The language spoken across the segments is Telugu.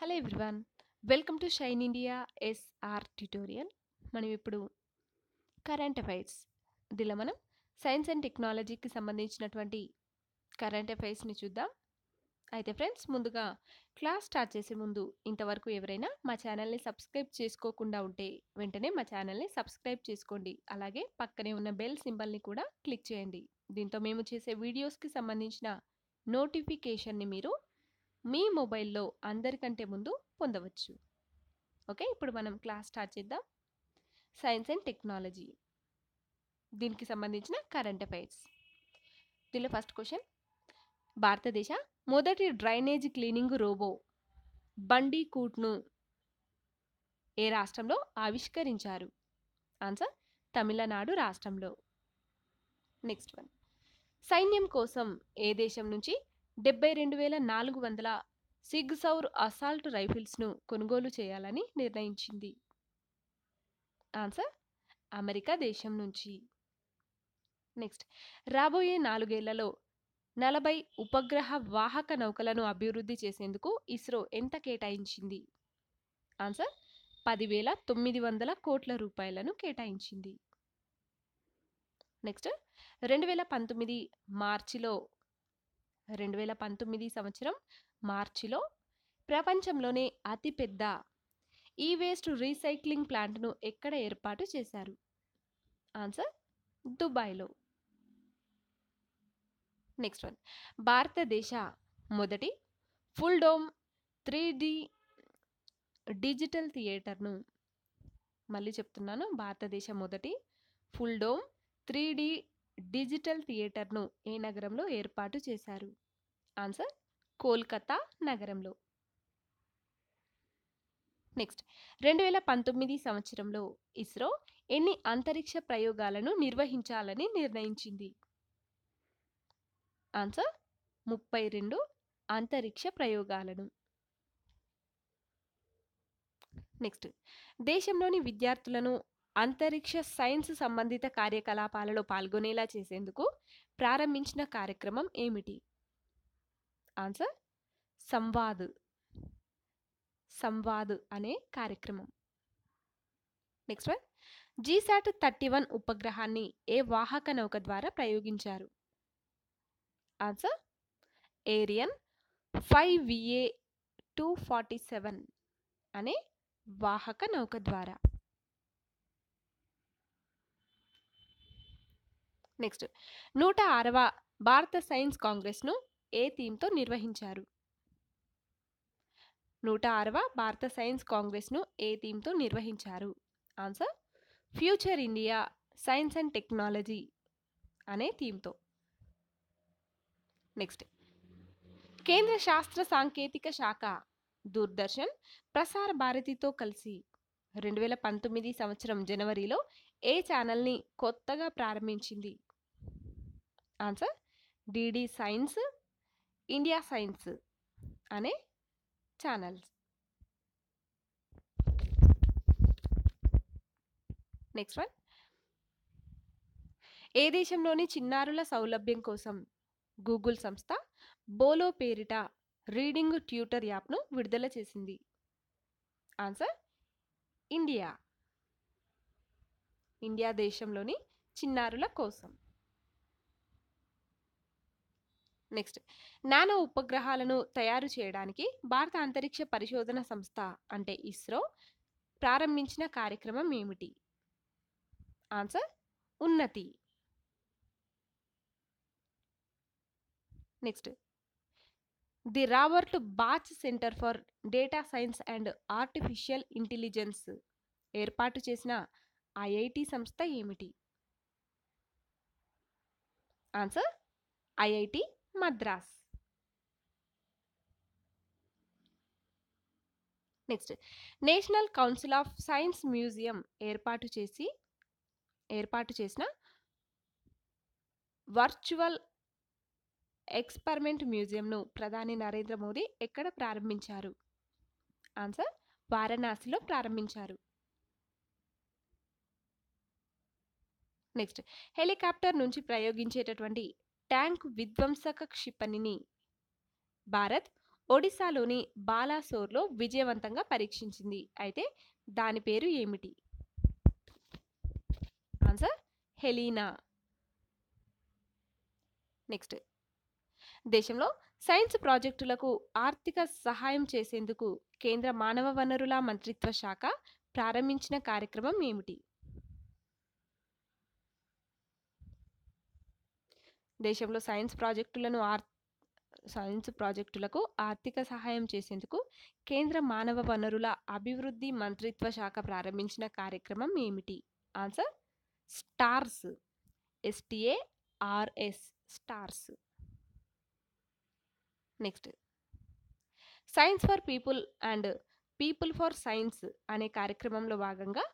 hello everyone welcome to shine India SR tutorial మనం ఇప్పుడు కరెంట్ అఫైర్స్ దీనిలో మనం సైన్స్ అండ్ టెక్నాలజీకి సంబంధించినటువంటి కరెంట్ అఫైర్స్ని చూద్దాం అయితే ఫ్రెండ్స్ ముందుగా క్లాస్ స్టార్ట్ చేసే ముందు ఇంతవరకు ఎవరైనా మా ఛానల్ని సబ్స్క్రైబ్ చేసుకోకుండా ఉంటే వెంటనే మా ఛానల్ని సబ్స్క్రైబ్ చేసుకోండి అలాగే పక్కనే ఉన్న బెల్ సింబల్ని కూడా క్లిక్ చేయండి దీంతో మేము చేసే వీడియోస్కి సంబంధించిన నోటిఫికేషన్ని మీరు మీ మొబైల్లో అందరికంటే ముందు పొందవచ్చు ఓకే ఇప్పుడు మనం క్లాస్ స్టార్ట్ చేద్దాం సైన్స్ అండ్ టెక్నాలజీ దీనికి సంబంధించిన కరెంట్ అఫైర్స్ దీనిలో ఫస్ట్ క్వశ్చన్ భారతదేశ మొదటి డ్రైనేజ్ క్లీనింగ్ రోబో బండి కూట్ను ఏ రాష్ట్రంలో ఆవిష్కరించారు ఆన్సర్ తమిళనాడు రాష్ట్రంలో నెక్స్ట్ వన్ సైన్యం కోసం ఏ దేశం నుంచి డెబ్బై రెండు వేల నాలుగు వందల సిగ్ సౌర్ అసాల్ట్ రైఫిల్స్ను కొనుగోలు చేయాలని నిర్ణయించింది ఆన్సర్ అమెరికా దేశం నుంచి నెక్స్ట్ రాబోయే నాలుగేళ్లలో నలభై ఉపగ్రహ వాహక నౌకలను అభివృద్ధి చేసేందుకు ఇస్రో ఎంత కేటాయించింది ఆన్సర్ పదివేల తొమ్మిది వందల కోట్ల రూపాయలను కేటాయించింది నెక్స్ట్ రెండు వేల పంతొమ్మిది మార్చిలో రెండు వేల పంతొమ్మిది సంవత్సరం మార్చిలో ప్రపంచంలోనే అతిపెద్ద ఈ వేస్ట్ రీసైక్లింగ్ ప్లాంట్ను ఎక్కడ ఏర్పాటు చేశారు ఆన్సర్ దుబాయ్లో నెక్స్ట్ వన్ భారతదేశ మొదటి full dome three D digital థియేటర్ను మళ్ళీ చెప్తున్నాను భారతదేశ మొదటి full dome three D digital థియేటర్ను ఏ నగరంలో ఏర్పాటు చేశారు ఆన్సర్ కోల్కతా నగరంలో నెక్స్ట్ రెండు వేల పంతొమ్మిది సంవత్సరంలో ఇస్రో ఎన్ని అంతరిక్ష ప్రయోగాలను నిర్వహించాలని నిర్ణయించింది ఆన్సర్ ముప్పై రెండు అంతరిక్ష ప్రయోగాలను నెక్స్ట్ దేశంలోని విద్యార్థులను అంతరిక్ష సైన్స్ సంబంధిత కార్యకలాపాలలో పాల్గొనేలా చేసేందుకు ప్రారంభించిన కార్యక్రమం ఏమిటి ఆన్సర్ సంవాద్ సంవాద్ అనే కార్యక్రమం next one GSAT thirty one ఉపగ్రహాన్ని ఏ వాహక నౌక ద్వారా ప్రయోగించారు answer Ariane five VA two forty seven అనే వాహక నౌక ద్వారా నెక్స్ట్ నూట ఆరవ భారత సైన్స్ కాంగ్రెస్ను ఏ థీమ్తో నిర్వహించారు నూట ఆరవ భారత సైన్స్ కాంగ్రెస్ను ఏ థీమ్తో నిర్వహించారు answer future India science and technology అనే థీమ్తో నెక్స్ట్ కేంద్ర శాస్త్ర సాంకేతిక శాఖ దూరదర్శన్ ప్రసార భారతితో కలిసి రెండు వేల పంతొమ్మిది సంవత్సరం జనవరిలో ఏ ఛానల్ని కొత్తగా ప్రారంభించింది answer DD science India science అనే ఛానల్స్ నెక్స్ట్ వన్ ఏ దేశంలోని చిన్నారుల సౌలభ్యం కోసం గూగుల్ సంస్థ బోలో పేరిట రీడింగ్ ట్యూటర్ యాప్ను విడుదల చేసింది ఆన్సర్ ఇండియా ఇండియా దేశంలోని చిన్నారుల కోసం నెక్స్ట్ నానో ఉపగ్రహాలను తయారు చేయడానికి భారత అంతరిక్ష పరిశోధన సంస్థ అంటే ఇస్రో ప్రారంభించిన కార్యక్రమం ఏమిటి answer Unnati next the Robert Bosch centre for data science and artificial intelligence ఏర్పాటు చేసిన ఐఐటి సంస్థ ఏమిటి answer IIT Madras next national council of science museum ఏర్పాటు చేసి ఏర్పాటు చేసిన వర్చువల్ ఎక్స్పెరిమెంట్ మ్యూజియంను ప్రధాని నరేంద్ర మోదీ ఎక్కడ ప్రారంభించారు ఆన్సర్ వారణాసిలో ప్రారంభించారు నెక్స్ట్ హెలికాప్టర్ నుంచి ప్రయోగించేటటువంటి ట్యాంక్ విధ్వంసక క్షిపణిని భారత్ ఒడిశాలోని బాలాసోర్లో విజయవంతంగా పరీక్షించింది అయితే దాని పేరు ఏమిటి ఆన్సర్ హెలీనా నెక్స్ట్ దేశంలో సైన్స్ ప్రాజెక్టులకు ఆర్థిక సహాయం చేసేందుకు కేంద్ర మానవ వనరుల మంత్రిత్వ శాఖ ప్రారంభించిన కార్యక్రమం ఏమిటి దేశంలో సైన్స్ ప్రాజెక్టులను ఆర్ సైన్స్ ప్రాజెక్టులకు ఆర్థిక సహాయం చేసేందుకు కేంద్ర మానవ వనరుల అభివృద్ధి మంత్రిత్వ శాఖ ప్రారంభించిన కార్యక్రమం ఏమిటి answer stars STA RS stars next science for people and people for science అనే కార్యక్రమంలో భాగంగా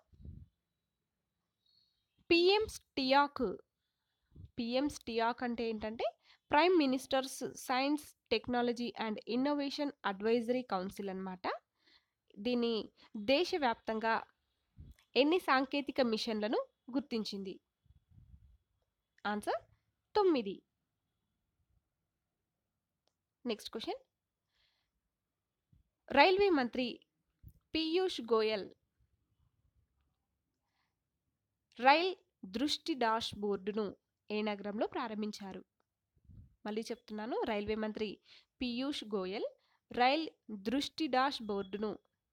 పిఎం స్టియాక్ పిఎం స్టియాక్ అంటే ఏంటంటే prime minister's science technology and innovation advisory council అన్నమాట దీన్ని దేశవ్యాప్తంగా ఎన్ని సాంకేతిక మిషన్లను గుర్తించింది ఆన్సర్ తొమ్మిది నెక్స్ట్ క్వశ్చన్ రైల్వే మంత్రి పీయూష్ గోయల్ రైల్ దృష్టి డాష్ బోర్డును ఏ నగరంలో ప్రారంభించారు మళ్ళీ చెప్తున్నాను రైల్వే మంత్రి పీయూష్ గోయల్ రైల్ దృష్టి డాష్ బోర్డును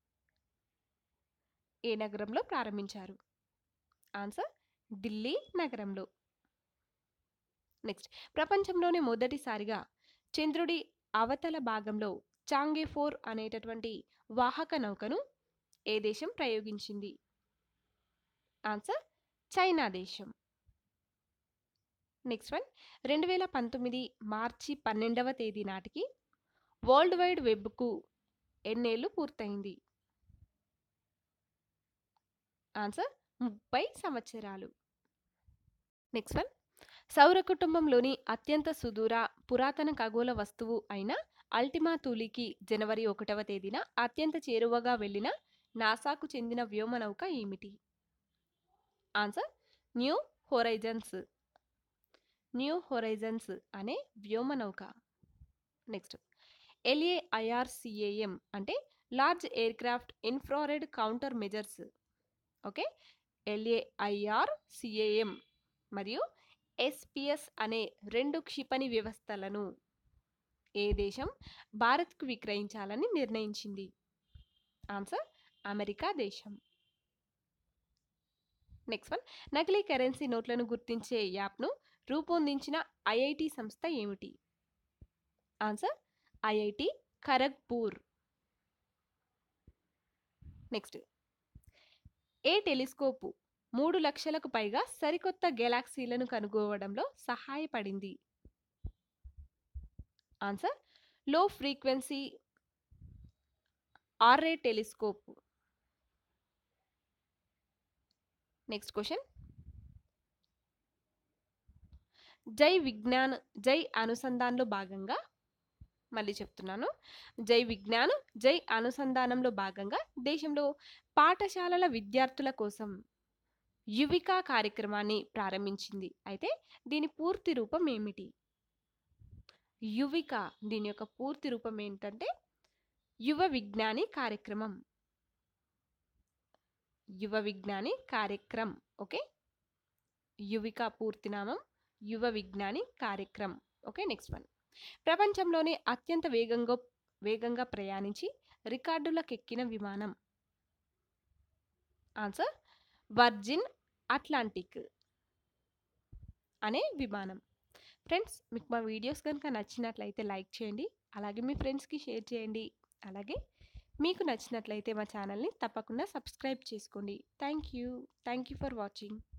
ఏ నగరంలో ప్రారంభించారు ఆన్సర్ ఢిల్లీ నగరంలో నెక్స్ట్ ప్రపంచంలోనే మొదటిసారిగా చంద్రుడి అవతల భాగంలో చాంగే ఫోర్ అనేటటువంటి వాహక నౌకను ఏ దేశం ప్రయోగించింది ఆన్సర్ చైనా దేశం నెక్స్ట్ వన్ రెండు వేల పంతొమ్మిది మార్చి పన్నెండవ తేదీ నాటికి వరల్డ్ వైడ్ వెబ్కు ఎన్నేళ్ళు పూర్తయింది ఆన్సర్ ముప్పై సంవత్సరాలు నెక్స్ట్ వన్ సౌర కుటుంబంలోని అత్యంత సుదూర పురాతన ఖగోళ వస్తువు అయిన అల్టిమా తూలికి జనవరి ఒకటవ తేదీన అత్యంత చేరువగా వెళ్ళిన నాసాకు చెందిన వ్యోమనౌక ఏమిటి answer new horizons new horizons అనే వ్యోమనౌక నెక్స్ట్ ఎల్ఏఐఆర్సిఏఎం అంటే large aircraft infrared counter measures okay LAIRCM మరియు ఎస్పిఎస్ అనే రెండు క్షిపణి వ్యవస్థలను ఏ దేశం భారత్కు విక్రయించాలని నిర్ణయించింది ఆన్సర్ అమెరికా దేశం నెక్స్ట్ వన్ నకిలీ కరెన్సీ నోట్లను గుర్తించే యాప్ను రూపొందించిన ఐఐటి సంస్థ ఏమిటి ఆన్సర్ ఐఐటి ఖరగ్పూర్ నెక్స్ట్ ఏ టెలిస్కోపు మూడు లక్షలకు పైగా సరికొత్త గెలాక్సీలను కనుగోవడంలో సహాయపడింది answer low frequency array telescope next question జై విజ్ఞాన్ జై అనుసంధాన్లో భాగంగా మళ్ళీ చెప్తున్నాను జై విజ్ఞాన్ జై అనుసంధానంలో భాగంగా దేశంలో పాఠశాలల విద్యార్థుల కోసం యువిక కార్యక్రమాన్ని ప్రారంభించింది అయితే దీని పూర్తి రూపం ఏమిటి యువిక దీని యొక్క పూర్తి రూపం ఏంటంటే యువ విజ్ఞాని కార్యక్రమం యువ విజ్ఞాని కార్యక్రమ్ ఓకే యువిక పూర్తి నామం Yuva Vigyani Karyakram okay next one ప్రపంచంలోనే అత్యంత వేగంగా వేగంగా ప్రయాణించి రికార్డులకెక్కిన విమానం ఆన్సర్ వర్జిన్ అట్లాంటిక్ అనే విమానం ఫ్రెండ్స్ మీకు మా వీడియోస్ కనుక నచ్చినట్లయితే లైక్ చేయండి అలాగే మీ ఫ్రెండ్స్కి షేర్ చేయండి అలాగే మీకు నచ్చినట్లయితే మా ఛానల్ని తప్పకుండా సబ్స్క్రైబ్ చేసుకోండి thank you thank you for watching